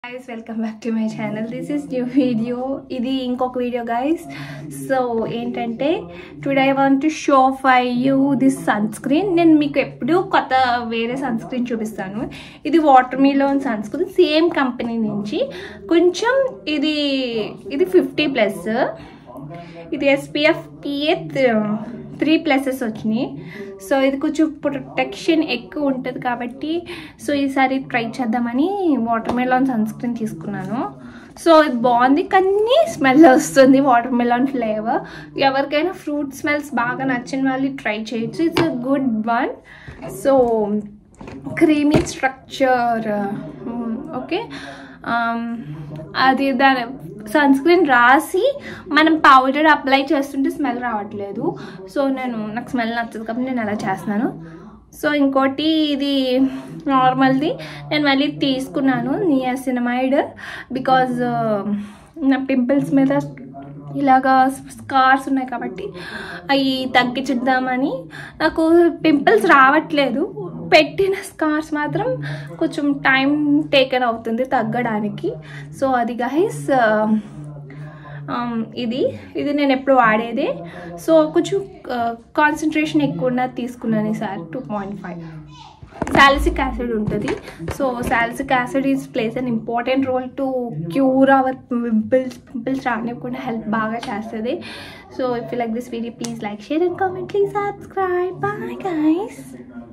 guys welcome back to my channel this is new video ఇది ఇంకొక video guys so ఏంటంటే today I want to show ఫై you this sunscreen నేను మీకు ఎప్పుడు కొత్త వేరే సన్ స్క్రీన్ చూపిస్తాను ఇది watermelon sunscreen same company నుంచి కొంచెం ఇది ఇది ఫిఫ్టీ ప్లస్ ఇది ఎస్పీఎఫ్ పిఏ త్రీ ప్లసెస్ వచ్చినాయి సో ఇది కొంచెం ప్రొటెక్షన్ ఎక్కువ ఉంటుంది కాబట్టి సో ఈసారి ట్రై చేద్దామని వాటర్ మెలాన్ సన్ స్క్రీన్ తీసుకున్నాను సో ఇది బాగుంది కానీ స్మెల్ వస్తుంది వాటర్ మెలాన్ ఫ్లేవర్ ఎవరికైనా ఫ్రూట్ స్మెల్స్ బాగా నచ్చిన వాళ్ళు ట్రై చేయొచ్చు it's a good one so creamy structure okay అది దాని సన్ స్క్రీన్ రాసి మనం పౌడర్ అప్లై చేస్తుంటే స్మెల్ రావట్లేదు సో నేను నాకు స్మెల్ నచ్చదు కాబట్టి నేను అలా చేస్తున్నాను సో ఇంకోటి ఇది నార్మల్ది నేను మళ్ళీ తీసుకున్నాను నియాసినమైడ్ బికాజ్ నా పింపుల్స్ మీద ఇలాగా స్కార్స్ ఉన్నాయి కాబట్టి అవి తగ్గించుద్దామని నాకు పింపుల్స్ రావట్లేదు పెట్టిన స్కార్స్ మాత్రం కొంచెం టైం టేకెన్ అవుతుంది తగ్గడానికి సో అది గైస్ ఇది ఇది నేను ఎప్పుడు వాడేదే సో కొంచెం కాన్సన్ట్రేషన్ ఎక్కువ ఉన్నది తీసుకున్నాను ఈసారి two point five salicylic acid ఉంటుంది so salicylic acid is plays an important role to cure our pimples pimples రానివ్వకుండా హెల్ప్ బాగా చేస్తుంది so if you like this video please like share and comment please subscribe bye guys